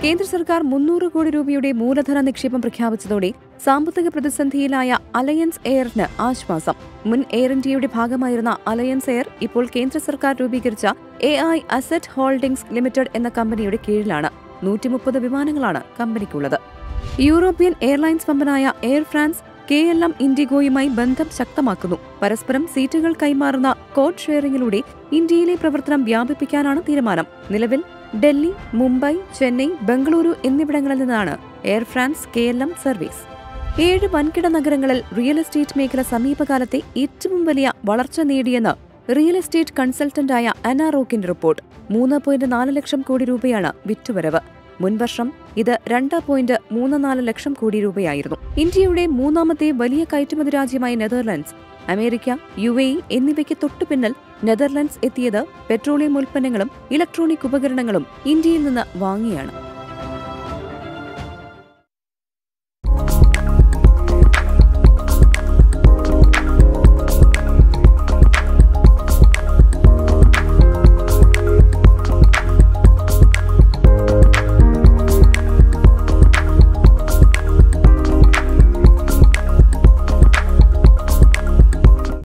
കേന്ദ്ര സർക്കാർ മുന്നൂറ് കോടി രൂപയുടെ മൂലധന നിക്ഷേപം പ്രഖ്യാപിച്ചതോടെ സാമ്പത്തിക പ്രതിസന്ധിയിലായ അലയൻസ് എയറിന് ആശ്വാസം മുൻ എയർ ഇന്ത്യയുടെ ഭാഗമായിരുന്ന അലയൻസ് എയർ ഇപ്പോൾ കേന്ദ്ര സർക്കാർ രൂപീകരിച്ച A I asset holdings limited എന്ന കമ്പനിയുടെ കീഴിലാണ് നൂറ്റിമുപ്പത് വിമാനങ്ങളാണ് കമ്പനിക്കുള്ളത് യൂറോപ്യൻ എയർലൈൻസ് വമ്പനായ Air France K L M ഇൻഡിഗോയുമായി ബന്ധം ശക്തമാക്കുന്നു പരസ്പരം സീറ്റുകൾ കൈമാറുന്ന കോഡ് ഷെയറിംഗിലൂടെ ഇന്ത്യയിലെ പ്രവർത്തനം വ്യാപിപ്പിക്കാനാണ് തീരുമാനം നിലവിൽ ഡൽഹി മുംബൈ ചെന്നൈ ബംഗളൂരു എന്നിവിടങ്ങളിൽ നിന്നാണ് Air France K L M service ഏഴ് വൻകിട നഗരങ്ങളിൽ റിയൽ എസ്റ്റേറ്റ് മേഖല സമീപകാലത്തെ ഏറ്റവും വലിയ വളർച്ച നേടിയെന്ന് റിയൽ എസ്റ്റേറ്റ് കൺസൾട്ടന്റായ അനാറോക്കിന്റെ റിപ്പോർട്ട് മൂന്ന് പോയിന്റ് നാല് ലക്ഷം കോടി രൂപയാണ് വിറ്റുവരവ് മുൻവർഷം ഇത് രണ്ട് പോയിന്റ് മൂന്ന് നാല് ലക്ഷം കോടി രൂപയായിരുന്നു ഇന്ത്യയുടെ മൂന്നാമത്തെ വലിയ കയറ്റുമതി രാജ്യമായ Netherlands America U A E എന്നിവയ്ക്ക് തൊട്ടുപിന്നിൽ നെതർലൻഡ്സ് എത്തിയത് പെട്രോളിയം ഉൽപ്പന്നങ്ങളും ഇലക്ട്രോണിക് ഉപകരണങ്ങളും ഇന്ത്യയിൽ നിന്ന് വാങ്ങിയാണ്